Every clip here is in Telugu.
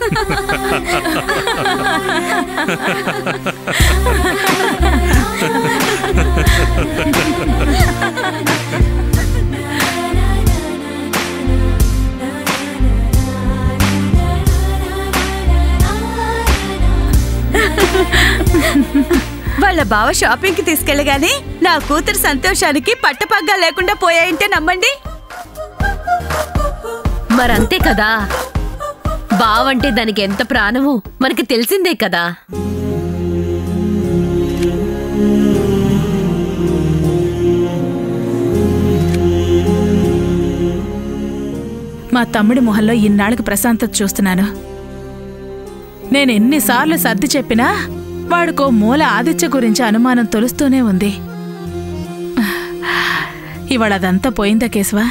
వాళ్ళ బావ షాపింగ్ కి తీసుకెళ్ళగానే నా కూతురు సంతోషానికి పట్టపగ్గా లేకుండా పోయాయంటే నమ్మండి మరంతే కదా బావంటే దానికి ఎంత ప్రాణమో మనకి తెలిసిందే కదా మా తమ్ముడి మొహంలో ఇన్నాళ్ళకి ప్రశాంతత చూస్తున్నాను నేను ఎన్నిసార్లు సర్ది చెప్పినా వాడికో మూల ఆదిత్య గురించి అనుమానం తొలుస్తూనే ఉంది ఇవాళ అదంతా పోయిందా కేశవా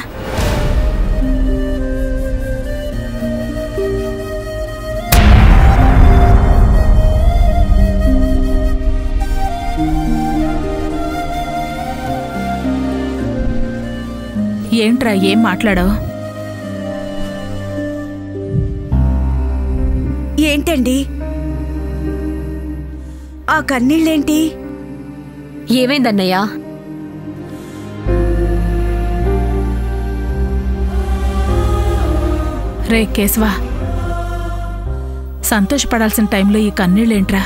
ఏంట్రా ఏం మాట్లాడావు ఏంటండి ఆ కన్నీళ్ళేంటి ఏమైందన్నయ్యా రే కేశవా సంతోషపడాల్సిన టైంలో ఈ కన్నీళ్ళేంట్రా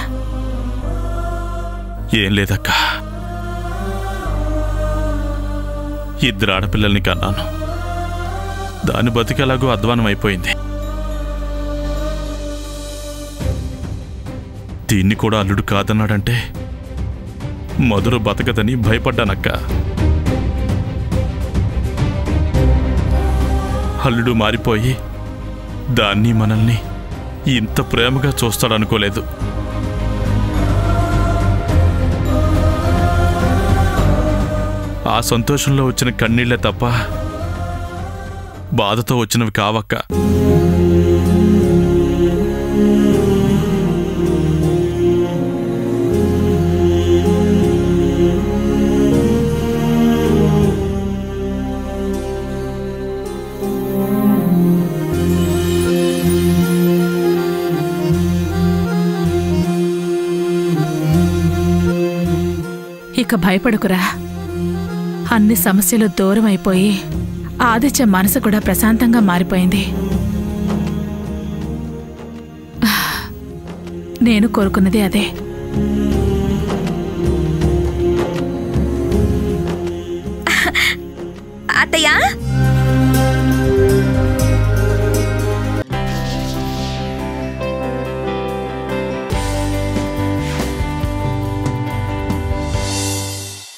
ఏం లేదక్క ఇద్దరు ఆడపిల్లల్ని కన్నాను దాని బతికెలాగో అధ్వానం అయిపోయింది దీన్ని కూడా అల్లుడు కాదన్నాడంటే మధుర బతకదని భయపడ్డానక్క అల్లుడు మారిపోయి దాన్ని మనల్ని ఇంత ప్రేమగా చూస్తాడనుకోలేదు ఆ సంతోషంలో వచ్చిన కన్నీళ్లే తప్ప బాధతో వచ్చినవి కావక్క ఇక భయపడకురా అన్ని సమస్యలు దూరం అయిపోయి ఆదిత్య మనసు కూడా ప్రశాంతంగా మారిపోయింది నేను కోరుకున్నది అదే అత్తయ్య